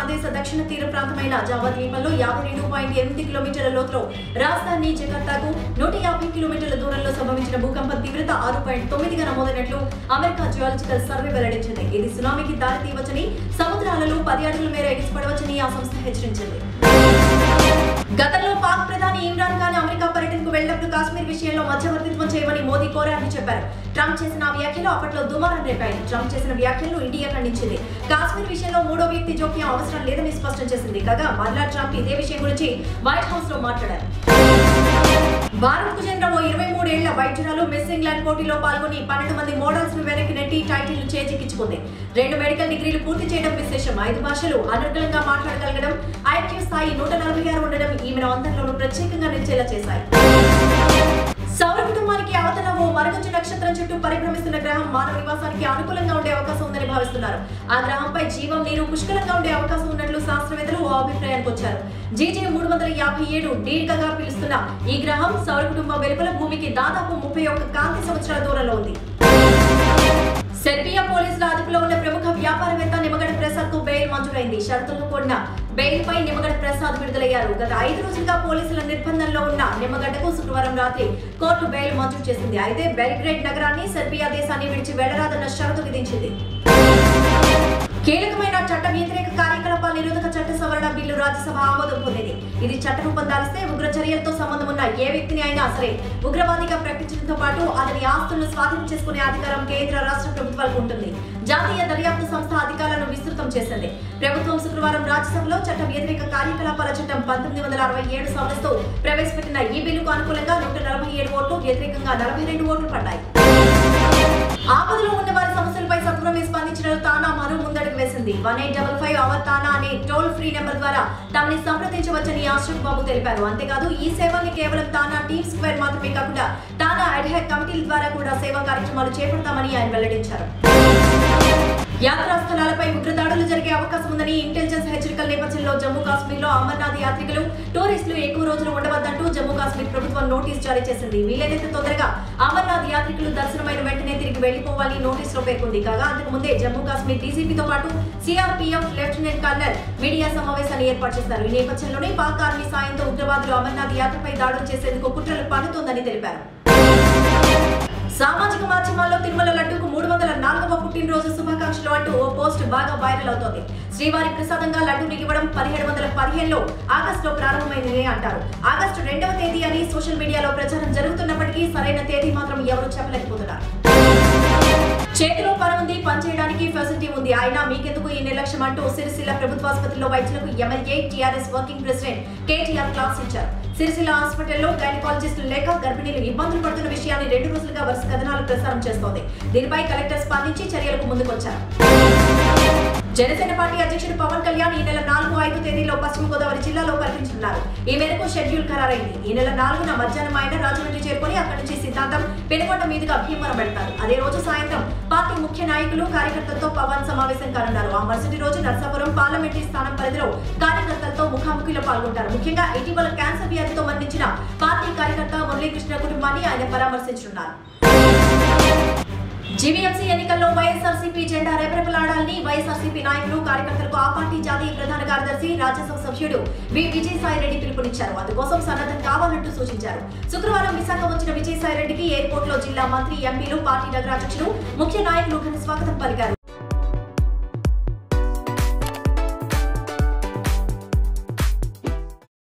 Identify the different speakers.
Speaker 1: భారతదేశ దక్షిణ తీర ప్రాంతమైన జావా ద్వీపంలో యాభై రెండు పాయింట్ ఎనిమిది కిలోమీటర్ల లోతులో రాజధాని జకార్తాకు నూట యాభై కిలోమీటర్ల దూరంలో సంభవించిన భూకంప తీవ్రత ఆరు పాయింట్ తొమ్మిదిగా నమోదైనట్లు అమెరికా జియాలజికల్ సర్వే వెల్లడించింది ఇది సునామీకి దారి తీయవచ్చని సముద్రాలలో పది అడుగుల మేర ఎగిసిపడవచ్చని ఆ సంస్థ హెచ్చరించింది గతంలో పాక్ ప్రధాని ఇమ్రాన్ ఖాన్ అమెరికా పర్యటనకు వెళ్లినప్పుడు కాశ్మీర్ విషయంలో మధ్యవర్తిత్వం చేయమని మోదీ కోరారని చెప్పారు ట్రంప్ చేసిన ఆ వ్యాఖ్యలు అప్పట్లో దుమారం రేపాయి ట్రంప్ చేసిన వ్యాఖ్యలను ఇండియా ఖండించింది కాశ్మీర్ విషయంలో మూడో వ్యక్తి జోక్యం అవసరం లేదని స్పష్టం చేసింది కాగా మరలా ట్రంప్ ఇదే విషయం గురించి వైట్ హౌస్ లో మాట్లాడారు భారత్ కు చెందిన ఓ ఇరవై మూడేళ్ల వైద్యురాలు మిస్ ఇంగ్లాండ్ పోటీలో పాల్గొని పన్నెండు మంది మోడల్స్ ను వెనక్కి నెట్టి టైటిల్ చేజిక్కించుకుంది రెండు మెడికల్ డిగ్రీలు పూర్తి చేయడం విశేషం ఐదు భాషలు అనర్గళంగా మాట్లాడగలగడం ఐక్యూ స్థాయి నూట నలభై ఆరు ఉండడం ఈమెను అందరిలోనూ ప్రత్యేకంగా నిలిచేలా చేశాయి సౌర కుటుంబానికి అవతల ఓ మరగచ్చు నక్షత్రం చుట్టూ పరిభ్రమిస్తున్న గ్రహం మానవ నివాసానికి అనుకూలంగా ఉండే అవకాశం ఉందని భావిస్తున్నారు ఆ గ్రహంపై జీవం నీరు పుష్కలంగా ఉండే అవకాశం ఉన్నట్లు శాస్త్రవేత్తలు ఓ అభిప్రాయానికి వచ్చారు జీజే మూడు వందల యాభై ఏడు డీర్ఘగా పిలుస్తున్న ఈ గ్రహం సౌర కుటుంబం వెలుపల భూమికి దాదాపు ముప్పై ఒక్క కాంతి సంవత్సరాల దూరంలో ఉంది సెర్బియా పోలీసుల అదుపులో ఉన్న ప్రముఖ వ్యాపారవేత్త నిమ్మగడ్డ ప్రసాద్ కు బెయిల్ మంజూరైంది షరతులతో కూడిన బెయిల్ పై నిమ్మగడ్డ ప్రసాద్ విడుదలయ్యారు గత ఐదు రోజులుగా పోలీసుల నిర్బంధంలో ఉన్న నిమ్మగడ్డకు శుక్రవారం రాత్రి కోర్టు బెయిల్ మంజూరు చేసింది అయితే బెల్గ్రేడ్ నగరాన్ని సెర్బియా దేశాన్ని విడిచి వెళ్లరాదన్న షరతు విధించింది కీలకమైన చట్ట వ్యతిరేక కార్యకలాపాల నిరోధక చట్ట సవరణ బిల్లు రాజ్యసభ ఆమోదం పొందింది ఇది చట్టరూపం దాలిస్తే ఉగ్ర చర్యలతో సంబంధం ఉన్న ఏ వ్యక్తిని అయినా సరే ఉగ్రవాదిగా ప్రకటించడంతో పాటు అతని ఆస్తులను స్వాధీనం చేసుకునే అధికారం కేంద్ర రాష్ట్ర ప్రభుత్వాలకు ఉంటుంది జాతీయ దర్యాప్తు సంస్థ అధికారులను విస్తృతం చేసింది ప్రభుత్వం శుక్రవారం రాజ్యసభలో చట్ట వ్యతిరేక కార్యకలాపాల చట్టం పంతొమ్మిది వందల అరవై ఏడు సవరిస్తూ ప్రవేశపెట్టిన ఈ బిల్లుకు అనుకూలంగా నూట నలభై ఏడు ఓట్లు వ్యతిరేకంగా నలభై రెండు ఓట్లు పడ్డాయి ఆపదలో ఉన్న వారి సమస్యలపై సత్వరమే స్పందించిన తానా మరో ముందడుగు వేసింది one eight double five our TANA అనే టోల్ ఫ్రీ నెంబర్ ద్వారా తమని సంప్రదించవచ్చని అశోక్ బాబు తెలిపారు అంతేకాదు ఈ సేవల్ని కేవలం తానా టీమ్ స్క్వేర్ మాత్రమే కాకుండా తానా అడ్హాక్ కమిటీల ద్వారా కూడా సేవా కార్యక్రమాలు చేపడతామని ఆయన వెల్లడించారు యాత్రా స్థలాలపై ఉగ్రదాడులు జరిగే అవకాశం ఉందని ఇంటెలిజెన్స్ హెచ్చరికల నేపథ్యంలో జమ్మూ కాశ్మీర్ లో అమర్నాథ్ యాత్రికులు టూరిస్టులు ఎక్కువ రోజులు ఉండవద్దంటూ జమ్మూ కాశ్మీర్ ప్రభుత్వం నోటీస్ జారీ చేసింది వీలైనంత తొందరగా అమర్నాథ్ యాత్రికులు దర్శనమైన వెంటనే తిరిగి వెళ్లిపోవాలని నోటీస్ లో పేర్కొంది కాగా అంతకు ముందే జమ్మూ కాశ్మీర్ డీజీపీతో పాటు సిఆర్పీఎఫ్ లెఫ్టినెంట్ కర్నల్ మీడియా సమావేశాన్ని ఏర్పాటు చేశారు ఈ నేపథ్యంలోనే పాక్ ఆర్మీ సాయంతో ఉగ్రవాదులు అమర్నాథ్ యాత్రపై దాడులు చేసేందుకు కుట్రలు పన్నుతోందని తెలిపారు సామాజిక మాధ్యమాల్లో తిరుమల లడ్డూకు మూడు వందల నాలుగవ పుట్టినరోజు శుభాకాంక్షలు అంటూ ఓ పోస్ట్ బాగా వైరల్ అవుతోంది శ్రీవారి ప్రసాదంగా లడ్డూని ఇవ్వడం పదిహేడు వందల పదిహేనులో ఆగస్టులో ప్రారంభమైంది అంటారు ఆగస్టు రెండవ తేదీ అని సోషల్ మీడియాలో ప్రచారం జరుగుతున్నప్పటికీ సరైన తేదీ మాత్రం ఎవరు చెప్పలేకపోతున్నారు చేతిలో పని ఉంది పని చేయడానికి ఫెసిలిటీ ఉంది అయినా మీకెందుకు ఈ నిర్లక్ష్యం అంటూ సిరిసిల్ల ప్రభుత్వాసుపత్రిలో వైద్యులకు MLA TRS working president KTR class ఇచ్చారు సిరిసిల్ల హాస్పిటల్లో గైనకాలజిస్టులు లేక గర్భిణీలు ఇబ్బందులు పడుతున్న విషయాన్ని రెండు రోజులుగా వరుస కథనాలు ప్రసారం చేస్తోంది దీనిపై కలెక్టర్ స్పందించి చర్యలకు ముందుకొచ్చారు జనసేన పార్టీ అధ్యక్షుడు పవన్ కళ్యాణ్ ఈ నెల నాలుగు ఐదు తేదీలో పశ్చిమ గోదావరి జిల్లాలో పర్యటించనున్నారు ఈ మేరకు షెడ్యూల్ ఖరారైంది ఈ నెల నాలుగున మధ్యాహ్నం ఆయన రాజమండ్రి చేరుకొని అక్కడి నుంచి సిద్ధాంతం పెనుగొండ మీదుగా భీమవరం వెళ్తారు అదే రోజు సాయంత్రం పార్టీ ముఖ్య నాయకులు కార్యకర్తలతో పవన్ సమావేశం కానున్నారు ఆ మరుసటి రోజు నర్సాపురం పార్లమెంటరీ స్థానం పరిధిలో కార్యకర్తలతో ముఖాముఖిలో పాల్గొంటారు ముఖ్యంగా ఇటీవల క్యాన్సర్ వ్యాధితో మరణించిన పార్టీ కార్యకర్త మురళీకృష్ణ కుటుంబాన్ని ఆయన పరామర్శించనున్నారు జీవీఎంసీ ఎన్నికల్లో వైఎస్ఆర్సీపీ జెండా రెపరెపలాడాలని వైఎస్ఆర్సీపీ నాయకులు కార్యకర్తలకు ఆ పార్టీ జాతీయ ప్రధాన కార్యదర్శి రాజ్యసభ సభ్యుడు వి విజయసాయి రెడ్డి పిలుపునిచ్చారు అందుకోసం సన్నద్ధం కావాలంటూ సూచించారు శుక్రవారం విశాఖ వచ్చిన విజయసాయి రెడ్డికి ఎయిర్పోర్ట్ లో జిల్లా మంత్రి ఎంపీలు పార్టీ నగరాధ్యక్షులు ముఖ్య నాయకులు ఘన స్వాగతం పలికారు